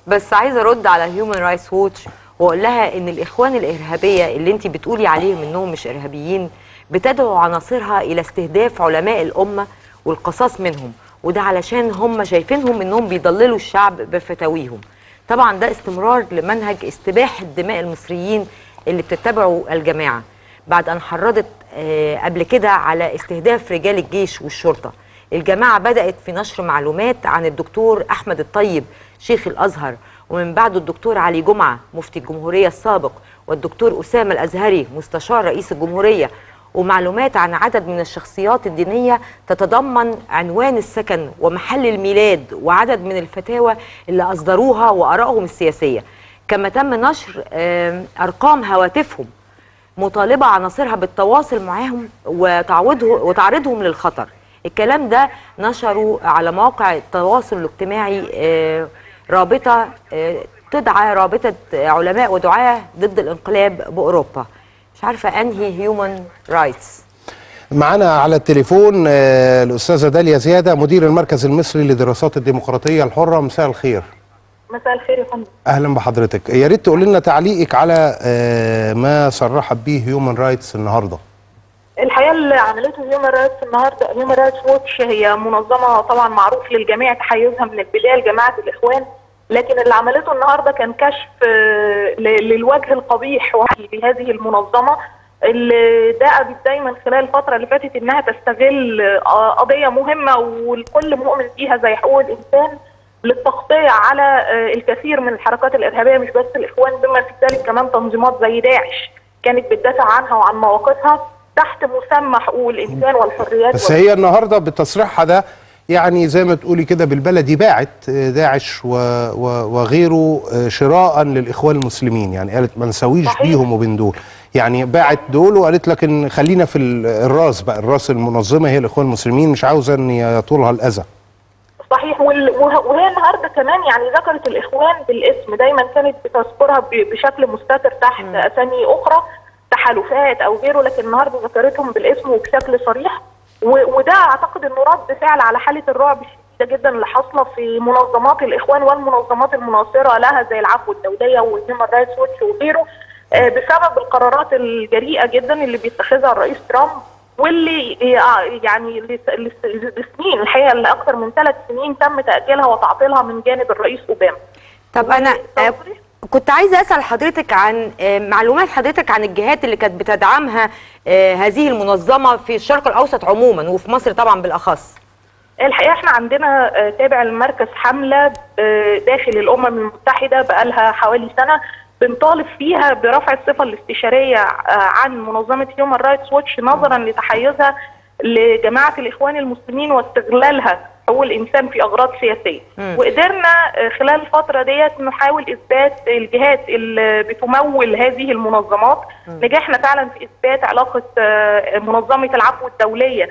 بس عايزه ارد على هيومن رايتس ووتش واقول لها ان الاخوان الارهابيه اللي انت بتقولي عليهم انهم مش ارهابيين بتدعو عناصرها الى استهداف علماء الامه والقصاص منهم وده علشان هم شايفينهم انهم بيضللوا الشعب بفتاويهم طبعا ده استمرار لمنهج استباحه دماء المصريين اللي بتتبعه الجماعه بعد ان حرضت آه، قبل كده على استهداف رجال الجيش والشرطه الجماعه بدات في نشر معلومات عن الدكتور احمد الطيب شيخ الازهر ومن بعده الدكتور علي جمعه مفتي الجمهوريه السابق والدكتور اسامه الازهري مستشار رئيس الجمهوريه ومعلومات عن عدد من الشخصيات الدينيه تتضمن عنوان السكن ومحل الميلاد وعدد من الفتاوى اللي اصدروها وارائهم السياسيه كما تم نشر آم، ارقام هواتفهم مطالبه عناصرها بالتواصل معاهم وتعويضه وتعريضهم للخطر الكلام ده نشروا على مواقع التواصل الاجتماعي آه، رابطه آه، تدعى رابطه علماء ودعاه ضد الانقلاب باوروبا مش عارفه انهي هيومن رايتس معانا على التليفون آه، الأستاذة داليا زيادة مدير المركز المصري لدراسات الديمقراطية الحرة مساء الخير مساء الخير يا فندم أهلا بحضرتك يا ريت تقول لنا تعليقك على آه، ما صرحت به هيومن رايتس النهارده الحقيقه اللي عملته هيومن رايتس النهارده هيومن رايتس ووتش هي منظمه طبعا معروف للجميع تحيزها من البدايه لجماعه الاخوان لكن اللي عملته النهارده كان كشف آه، ل- للوجه القبيح لهذه المنظمه اللي دأبت دايما خلال الفتره اللي فاتت انها تستغل آه، قضيه مهمه والكل مؤمن بيها زي حقوق الانسان للتغطيه على آه، الكثير من الحركات الارهابيه مش بس الاخوان بما في ذلك كمان تنظيمات زي داعش كانت بتدافع عنها وعن مواقفها تحت مسمى حقوق الانسان والحريات بس هي النهارده بتصريحها ده يعني زي ما تقولي كده بالبلدي باعت آه، داعش و و وغيره آه، شراء للإخوان المسلمين يعني قالت ما نسويش صحيح. بيهم وبين دول يعني باعت دول وقالت لك ان خلينا في ال- الراس بقى الراس المنظمه هي الاخوان المسلمين مش عاوزه ان يطولها الاذى صحيح وال- وه- وهي النهارده كمان يعني ذكرت الاخوان بالاسم دايما كانت بتذكرها ب- بشكل مستتر تحت اسامي اخرى تحالفات او غيره لكن النهارده ذكرتهم بالاسم وبشكل صريح و- وده اعتقد انه رد فعل على حاله الرعب الشديده جدا اللي حاصله في منظمات الاخوان والمنظمات المناصره لها زي العفو الدوليه والهيومن رايتس ووتش وغيره آه، بسبب القرارات الجريئه جدا اللي بيتخذها الرئيس ترامب واللي آه، يعني لس- لس- لسنين الحقيقه لاكثر من ثلاث سنين تم تاجيلها وتعطيلها من جانب الرئيس اوباما. طب انا آه، تصريح- كنت عايزه اسال حضرتك عن آه، معلومات حضرتك عن الجهات اللي كانت بتدعمها آه، هذه المنظمه في الشرق الاوسط عموما وفي مصر طبعا بالاخص الحقيقه احنا عندنا آه، تابع المركز حمله آه، داخل الامم المتحده بقالها حوالي سنه بنطالب فيها برفع الصفه الاستشاريه آه، عن منظمه هيومن رايتس ووتش نظرا لتحيزها لجماعه الاخوان المسلمين واستغلالها حقوق الانسان في اغراض سياسيه مم. وقدرنا آه، خلال الفتره ديت نحاول اثبات الجهات اللي بتمول هذه المنظمات نجحنا فعلا في اثبات علاقه آه، منظمه العفو الدوليه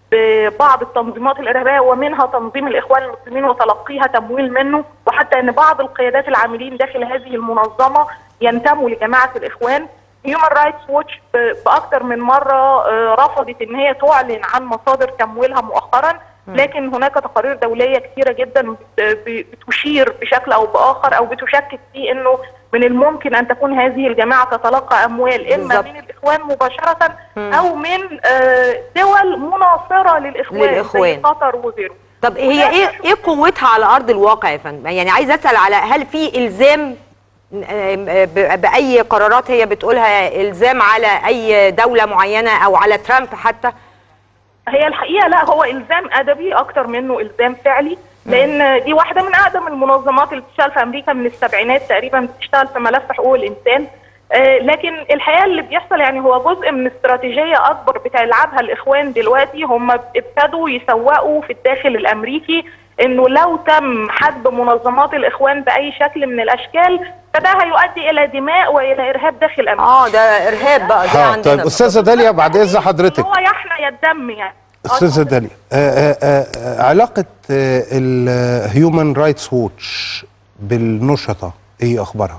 ببعض التنظيمات الارهابيه ومنها تنظيم الاخوان المسلمين وتلقيها تمويل منه وحتى ان بعض القيادات العاملين داخل هذه المنظمه ينتموا لجماعه الاخوان هيومن رايتس ووتش باكثر من مره آه، رفضت ان هي تعلن عن مصادر تمويلها مؤخرا لكن هناك تقارير دوليه كثيره جدا بت- ب- بتشير بشكل او باخر او بتشكك في انه من الممكن ان تكون هذه الجماعه تتلقى اموال اما بالظبط. من الاخوان مباشره مم. او من آه، دول مناصره للاخوان للإخوان. زي قطر وغيره طب هي ايه ايه قوتها على ارض الواقع يا فندم يعني عايزه اسال على هل في الزام آم، آه، ب- باي قرارات هي بتقولها الزام على اي دوله معينه او على ترامب حتى هي الحقيقه لا هو الزام ادبي اكتر منه الزام فعلي لان دي واحده من اقدم المنظمات اللي بتشتغل في امريكا من السبعينات تقريبا بتشتغل في ملف حقوق الانسان آه، لكن الحقيقه اللي بيحصل يعني هو جزء من استراتيجيه اكبر بتلعبها الاخوان دلوقتي هم ابتدوا يسوقوا في الداخل الامريكي انه لو تم حد منظمات الاخوان باي شكل من الاشكال فده هيؤدي الى دماء والى ارهاب داخل امريكا اه ده ارهاب بقى زي ها عندنا طيب استاذه داليا بعد اذن حضرتك هو يحنى الدم يعني استاذه داليا آه، آه، آه، علاقه الهيومن رايتس ووتش بالنشطه ايه اخبارها؟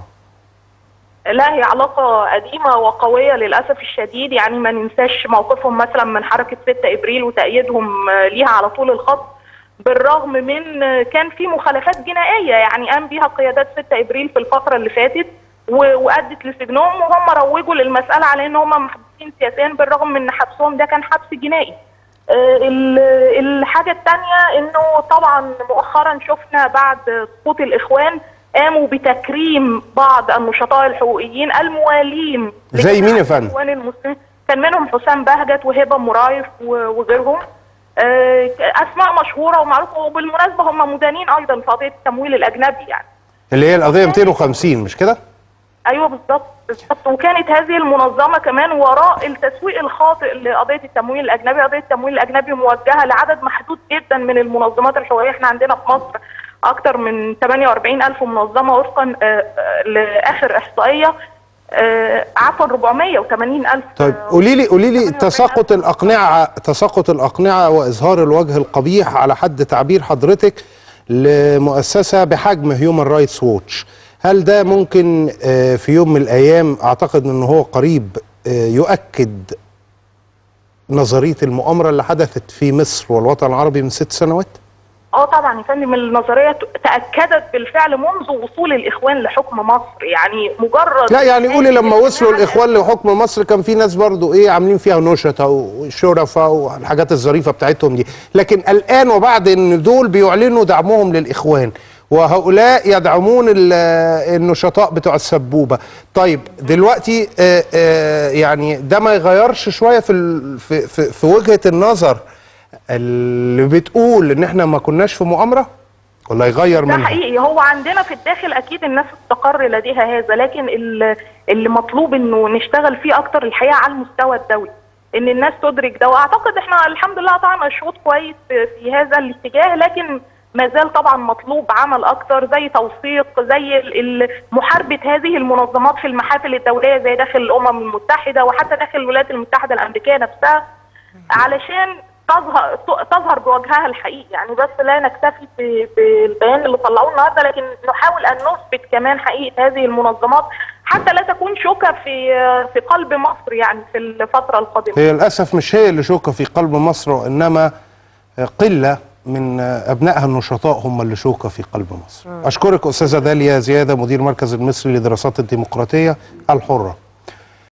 لا هي علاقة قديمة وقوية للأسف الشديد يعني ما ننساش موقفهم مثلا من حركة 6 إبريل وتأييدهم آه، ليها على طول الخط بالرغم من كان في مخالفات جنائيه يعني قام بيها قيادات 6 ابريل في الفتره اللي فاتت و- وادت لسجنهم وهم روجوا للمساله على ان هم محبوسين سياسيا بالرغم من ان حبسهم ده كان حبس جنائي. آه، ال- الحاجه الثانيه انه طبعا مؤخرا شفنا بعد سقوط الاخوان قاموا بتكريم بعض النشطاء الحقوقيين الموالين زي مين لجماعة يا فندم؟ الاخوان المسلمين كان منهم حسام بهجت وهبه مرايف و- وغيرهم آه، اسماء مشهوره ومعروفه وبالمناسبه هم مدانين ايضا في قضيه التمويل الاجنبي يعني اللي هي القضيه 250 مش كده؟ ايوه بالظبط بالظبط وكانت هذه المنظمه كمان وراء التسويق الخاطئ لقضيه التمويل الاجنبي، قضيه التمويل الاجنبي موجهه لعدد محدود جدا من المنظمات الحقوقيه، احنا عندنا في مصر اكثر من 48 الف منظمه وفقا آه، آه، لاخر احصائيه آه، عفوا 480 الف طيب قولي لي قولي لي تساقط الاقنعه تساقط الاقنعه واظهار الوجه القبيح على حد تعبير حضرتك لمؤسسه بحجم هيومن رايتس ووتش هل ده ممكن آه، في يوم من الايام اعتقد ان هو قريب آه، يؤكد نظريه المؤامره اللي حدثت في مصر والوطن العربي من ست سنوات؟ اه طبعا يا فندم النظريه ت- تاكدت بالفعل منذ وصول الاخوان لحكم مصر يعني مجرد لا يعني قولي لما وصلوا الاجتماع- الاخوان لحكم مصر كان في ناس برضو ايه عاملين فيها نشطه وشرفه والحاجات الظريفه بتاعتهم دي لكن الان وبعد ان دول بيعلنوا دعمهم للاخوان وهؤلاء يدعمون ال- النشطاء بتوع السبوبه طيب دلوقتي آه، آه، يعني ده ما يغيرش شويه في ال- في في, في وجهه النظر اللي بتقول ان احنا ما كناش في مؤامره ولا يغير ده منها حقيقي هو عندنا في الداخل اكيد الناس استقر لديها هذا لكن ال- اللي مطلوب انه نشتغل فيه اكتر الحقيقه على المستوى الدولي ان الناس تدرك ده واعتقد احنا الحمد لله قطعنا شوط كويس في في هذا الاتجاه لكن ما زال طبعا مطلوب عمل اكتر زي توثيق زي ال- ال- محاربه هذه المنظمات في المحافل الدوليه زي داخل الامم المتحده وحتى داخل الولايات المتحده الامريكيه نفسها علشان تظهر تظهر بوجهها الحقيقي يعني بس لا نكتفي ب- بالبيان اللي طلعوه النهارده لكن نحاول ان نثبت كمان حقيقه هذه المنظمات حتى لا تكون شوكه في في قلب مصر يعني في الفتره القادمه هي للأسف مش هي اللي شوكة في قلب مصر وإنما قلة من أبنائها النشطاء هم اللي شوكة في قلب مصر أشكرك أستاذة داليا زيادة مدير مركز المصري لدراسات الديمقراطية الحرة